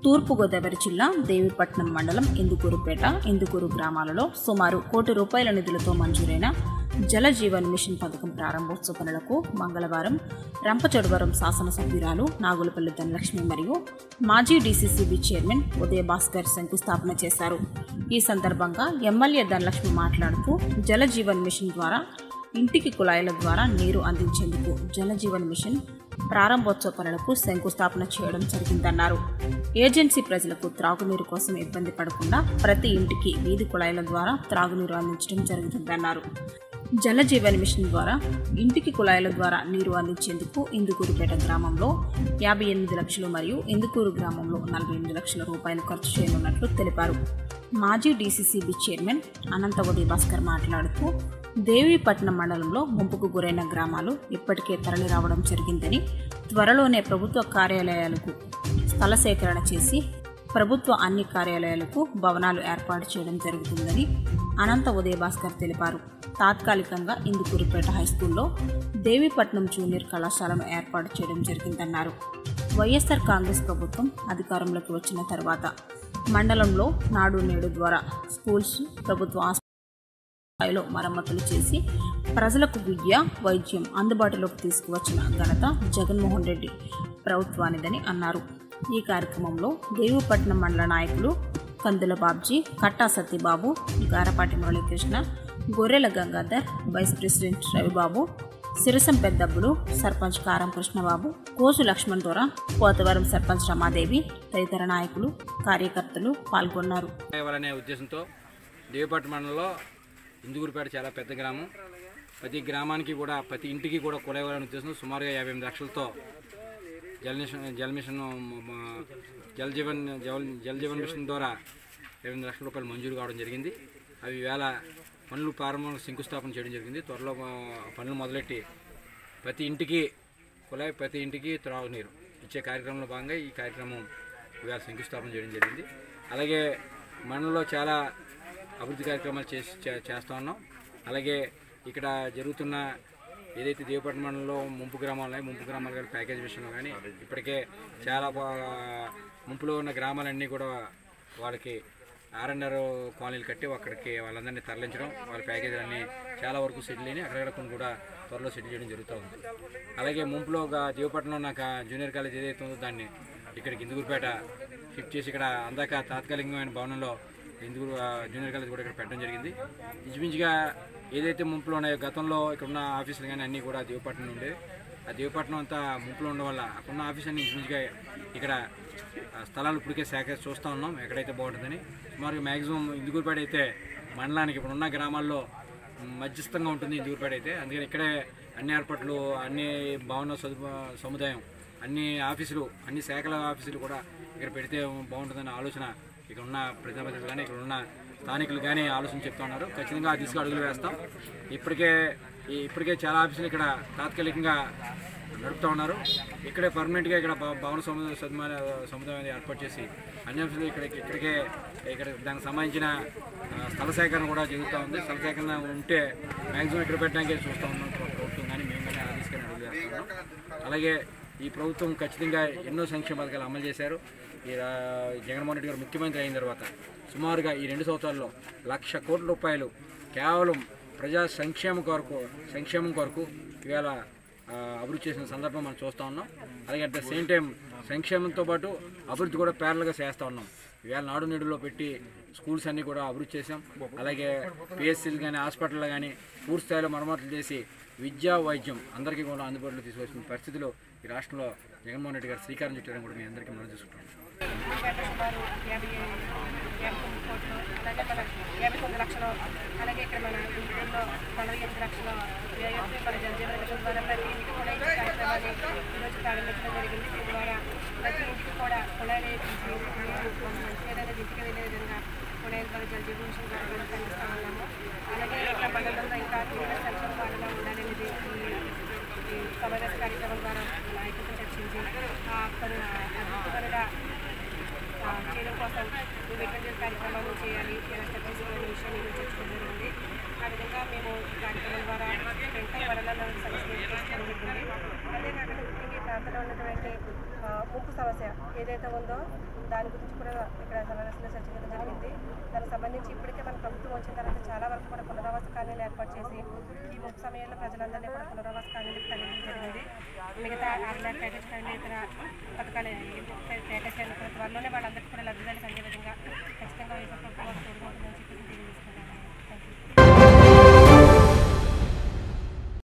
తూర్పుగోదావరి జిల్లా దేవిపట్నం మండలం ఇందుకూరుపేట ఇందుకూరు గ్రామాలలో సుమారు కోటి రూపాయల నిధులతో మంజూరైన జల జీవన్ మిషన్ పథకం ప్రారంభోత్సవ పనులకు మంగళవారం రంపచోడవరం శాసనసభ్యురాలు నాగులపల్లి ధనలక్ష్మి మరియు మాజీ డీసీసీబీ చైర్మన్ ఉదయ భాస్కర్ శంకుస్థాపన చేశారు ఈ సందర్భంగా ఎమ్మెల్యే ధనలక్ష్మి మాట్లాడుతూ జల జీవన్ మిషన్ ద్వారా ఇంటికి కుళాయిల ద్వారా నీరు అందించేందుకు జల జీవన్ మిషన్ ప్రారంభోత్సవ పనులకు శంకుస్థాపన చేయడం జరిగిందన్నారు ఏజెన్సీ ప్రజలకు త్రాగునీరు కోసం ఇబ్బంది పడకుండా ప్రతి ఇంటికి వీధి కుళాయిల ద్వారా త్రాగునీరు అందించడం జరుగుతుందన్నారు జల జీవన్ మిషన్ ద్వారా ఇంటికి కుళాయిల ద్వారా నీరు అందించేందుకు ఇందుకూరుపేట గ్రామంలో యాభై ఎనిమిది లక్షలు మరియు ఇందుకూరు గ్రామంలో నలభై ఎనిమిది లక్షల రూపాయలు ఖర్చు చేయనున్నట్లు తెలిపారు మాజీ డీసీసీబీ చైర్మన్ అనంత ఉదయ్ భాస్కర్ మాట్లాడుతూ దేవీపట్నం మండలంలో ముంపుకు గురైన గ్రామాలు ఇప్పటికే తరలి రావడం జరిగిందని త్వరలోనే ప్రభుత్వ కార్యాలయాలకు స్థల సేకరణ చేసి ప్రభుత్వ అన్ని కార్యాలయాలకు భవనాలు ఏర్పాటు చేయడం జరుగుతుందని అనంత ఉదయ భాస్కర్ తెలిపారు తాత్కాలికంగా ఇందుకూరుపేట హైస్కూల్లో దేవీపట్నం జూనియర్ కళాశాలను ఏర్పాటు చేయడం జరిగిందన్నారు వైఎస్ఆర్ కాంగ్రెస్ ప్రభుత్వం అధికారంలోకి వచ్చిన తర్వాత మండలంలో నాడు నేడు ద్వారా స్కూల్స్ ప్రభుత్వ ఆస్పత్రులు స్థాయిలో మరమ్మతులు చేసి ప్రజలకు విద్య వైద్యం అందుబాటులోకి తీసుకువచ్చిన ఘనత జగన్మోహన్ రెడ్డి ప్రభుత్వానిదని అన్నారు ఈ కార్యక్రమంలో దేవీపట్నం మండల నాయకులు కందుల బాబ్జీ కట్టా సత్యబాబు గారపాటి మురళీకృష్ణ గొర్రెల గంగాధర్ వైస్ ప్రెసిడెంట్ రవిబాబు సిరసం పెద్దబ్బులు సర్పంచ్ కారం కృష్ణబాబు కోసు లక్ష్మణ్ దొర పోతవరం సర్పంచ్ రమాదేవి తదితర నాయకులు కార్యకర్తలు పాల్గొన్నారు ఇవ్వాలనే ఉద్దేశంతో దేవపట్నం మండలంలో ఇందుకూరుపేట చాలా పెద్ద గ్రామం ప్రతి గ్రామానికి కూడా ప్రతి ఇంటికి కూడా కొలవాలనే ఉద్దేశంతో సుమారుగా యాభై ఎనిమిది లక్షలతో జల్ మిషన్ జల్ మిషన్ మ- జల్ జీవన్ జల్ జల్ జీవన్ మిషన్ ద్వారా యాభై ఎనిమిది లక్షల రూపాయలు మంజూరు కావడం జరిగింది అవి వేళ పనులు ప్రారంభం శంకుస్థాపన చేయడం జరిగింది త్వరలో ఆ, పనులు మొదలెట్టి ప్రతి ఇంటికి కుళాయి ప్రతి ఇంటికి త్రాగునీరు ఇచ్చే కార్యక్రమంలో భాగంగా ఈ కార్యక్రమం ఇవాళ శంకుస్థాపన చేయడం జరిగింది అలాగే మండలంలో చాలా అభివృద్ధి కార్యక్రమాలు చేసి చే- చేస్తూ ఉన్నాం అలాగే ఇక్కడ జరుగుతున్న ఏదైతే దేవపట్నం మండలంలో ముంపు గ్రామాలు ఉన్నాయి ముంపు గ్రామాలు కానీ ప్యాకేజ్ విషయంలో కానీ ఇప్పటికే చాలా బా- ముంపులో ఉన్న గ్రామాలన్నీ కూడా వాళ్ళకి ఆర్ఎన్ఆర్ కాలనీలు కట్టి అక్కడికి వాళ్ళందరినీ తరలించడం వాళ్ళ ప్యాకేజీలన్నీ చాలా వరకు సెటిల్ అయినాయి అక్కడక్కడ కొన్ని కూడా త్వరలో సెటిల్ చేయడం జరుగుతూ ఉంది అలాగే ముంపులో ఒక దేవపట్నంలో ఉన్న ఒక జూనియర్ కాలేజ్ ఏదైతే ఉందో దాన్ని ఇక్కడికి ఇందుకూరుపేట షిఫ్ట్ చేసి ఇక్కడ అందాక తాత్కాలికమైన భవనంలో ఇందుకూరు ఆ, జూనియర్ కాలేజ్ కూడా ఇక్కడ పెట్టడం జరిగింది ఇంచుమించుగా ఏదైతే ముంపులో ఉన్నాయో గతంలో ఇక్కడ ఉన్న ఆఫీసులు కానీ అన్నీ కూడా దేవపట్నం ఉండే ఆ దేవపట్నం అంతా ముంపులో ఉండడం వల్ల అక్కడ ఉన్న ఆఫీస్ అన్ని ఇంచుమించుగా ఇక్కడ ఆ, స్థలాలు ఇప్పటికే సేకరించి చూస్తూ ఉన్నాం ఎక్కడైతే బాగుంటుందని సుమారు మ్యాక్సిమం ఇందుకూరుపేట అయితే మండలానికి ఇప్పుడు ఉన్న గ్రామాల్లో మధ్యస్థంగా ఉంటుంది ఇందుకూరుపేట అయితే అందుకని ఇక్కడే అన్ని ఏర్పాట్లు అన్ని భవన సదుప సముదాయం అన్ని ఆఫీసులు అన్ని శాఖల ఆఫీసులు కూడా ఇక్కడ పెడితే బాగుంటుందనే ఆలోచన ఇక్కడ ఉన్న ప్రజాప్రతినిధులు కానీ ఇక్కడ ఉన్న స్థానికులు కానీ ఆలోచన చెప్తా ఉన్నారు ఖచ్చితంగా ఆ దిశగా అడుగులు వేస్తాం ఇప్పటికే ఈ- ఇప్పటికే చాలా ఆఫీసులు ఇక్కడ తాత్కాలికంగా నడుపుతా ఉన్నారు ఇక్కడే పర్మనెంట్గా ఇక్కడ భవ- భవన సముదాయ సదుమాన సముదాయం ఏర్పాటు చేసి అన్ని ఆఫీసులు ఇక్కడ ఇక్కడికే ఇక్కడ దానికి సంబంధించిన ఆ, స్థల సేకరణ కూడా జరుగుతూ ఉంది స్థల సేకరణ ఉంటే మ్యాక్సిమం ఇక్కడ పెట్టడానికే చూస్తూ ఉన్నాం ప్రభుత్వం కానీ మేము కానీ ఆ దిశగా అడుగులు వేస్తున్నాం అలాగే ఈ ప్రభుత్వం ఖచ్చితంగా ఎన్నో సంక్షేమ పథకాలు అమలు చేశారు ఈ రా- జగన్మోహన్ రెడ్డి గారు ముఖ్యమంత్రి అయిన తర్వాత సుమారుగా ఈ రెండు సంవత్సరాల్లో లక్ష కోట్ల రూపాయలు కేవలం ప్రజా సంక్షేమం కొరకు సంక్షేమం కొరకు ఇవాళ ఆ, అభివృద్ధి చేసిన సందర్భం మనం చూస్తూ ఉన్నాం అలాగే అట్ ద సేమ్ టైం సంక్షేమంతో పాటు అభివృద్ధి కూడా పేర్లుగా చేస్తూ ఉన్నాం ఇవాళ నాడు నేడులో పెట్టి స్కూల్స్ అన్నీ కూడా అభివృద్ధి చేసాం అలాగే పిఎస్సీలు కానీ హాస్పిటల్ కానీ పూర్తి స్థాయిలో మరమ్మతులు చేసి విద్యా వైద్యం అందరికీ కూడా అందుబాటులో తీసుకొచ్చిన పరిస్థితిలో ఈ రాష్ట్రంలో జగన్మోహన్ రెడ్డి గారు శ్రీకారం చుట్టారని కూడా మీ అందరికీ మనం చూసుకుంటాం పేట సుమారు యాభై యాభై తొమ్మిది కోట్లు అలాగే మన యాభై తొమ్మిది లక్షలు అలాగే ఇక్కడ మన ఇంట్లో నలభై ఎనిమిది లక్షలు వ్యయస్వి మన జనజీవన మిషన్ ద్వారా ప్రతి ఇంటికి కూడా ఈ కార్యక్రమాన్ని ఈరోజు ప్రారంభించడం జరిగింది దీని ద్వారా ప్రతి ఇంటికి కూడా కుళాయిలు వేయించి నీరు మంచినీరు అనేది ఇంటికి వెళ్ళే విధంగా కుళాయిల ద్వారా జలజీవన మిషన్ ద్వారా మేము కనిపిస్తూ ఉన్నాము అలాగే ఇక్కడ మండలంలో ఇంకా తీవ్ర సంక్షేమ పాలన ఉండాలనేది ఈ ఈ సమావేశ కార్యక్రమం ద్వారా నాయకులతో చర్చించి ఆ కొన్ని అభివృద్ధి పనుల ఆ, చేయడం కోసం మేము ఎటువంటి కార్యక్రమాలు చేయాలి ఎలా తీసుకోవాలనే విషయాన్ని ఈరోజు చర్చించడం జరిగింది ఆ విధంగా మేము ఈ కార్యక్రమం ద్వారా వెంటనే వరదల సమస్య తీర్చడం జరిగింది అదే కాకుండా ముఖ్యంగా ఈ ప్రాంతంలో ఉన్నటువంటి ఆ, ముంపు సమస్య ఏదైతే ఉందో దాని గురించి కూడా ఇక్కడ సమావేశంలో చర్చించడం జరిగింది దానికి సంబంధించి ఇప్పటికే మన ప్రభుత్వం వచ్చిన తర్వాత చాలా వరకు కూడా పునరావాస కాలనీలు ఏర్పాటు చేసి ఈ ముప్పు సమయంలో ప్రజలందరినీ కూడా పునరావాస కాలనీలకు తరలించడం జరిగింది మిగతా ఆర్లాక్ ప్యాకేజ్ కానీ ఇతర పథకాలు ప్యాకేజ్ కానీ త్వరలోనే వాళ్ళందరికీ కూడా లబ్ధిదారులకు అందే విధంగా ఖచ్చితంగా ఈ ప్రభుత్వం తోడుకుంటుందని చెప్పి